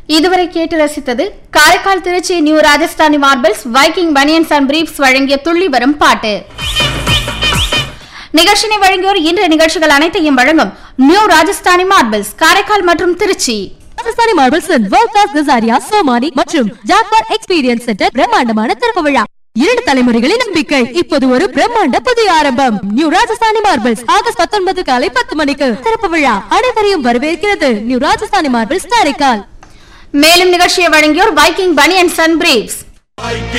இதுவரை கேட்டு ரசித்தது Karaikal Tiruchi new Rajasthani marbles Viking banians and briefs வழங்கிய துள்ளி வரும் பாட்டு நிகழ்ச்சினை வழங்கியோர் இன்றைய நிகழ்ச்சிகள் அனைத்தையும் வழங்கும் நியூ ராஜஸ்தானி மார்பிள்ஸ் காரைக்கால் மற்றும் Tiruchi Rajasthani marbles world class Kajaria Somany மற்றும் ஜாக்வார் எக்ஸ்பீரியன்ஸ் சென்டர் பிரம்மாண்டமான திறப்பு விழா இரண்டு தலைமுறைகளின் நம்பிக்கை இப்போது ஒரு பிரம்மாண்ட புதிய ஆரம்பம் நியூ ராஜஸ்தானி மார்பிள்ஸ் ஆகஸ்ட் பத்தொன்பது காலை பத்து மணிக்கு திறப்பு விழா அனைவரையும் வரவேற்கிறது நியூ ராஜஸ்தானி மார்பிள்ஸ் காரைக்கால் மேலும் நிகழ்ச்சியை வழங்கியோர் Viking banians and briefs Viking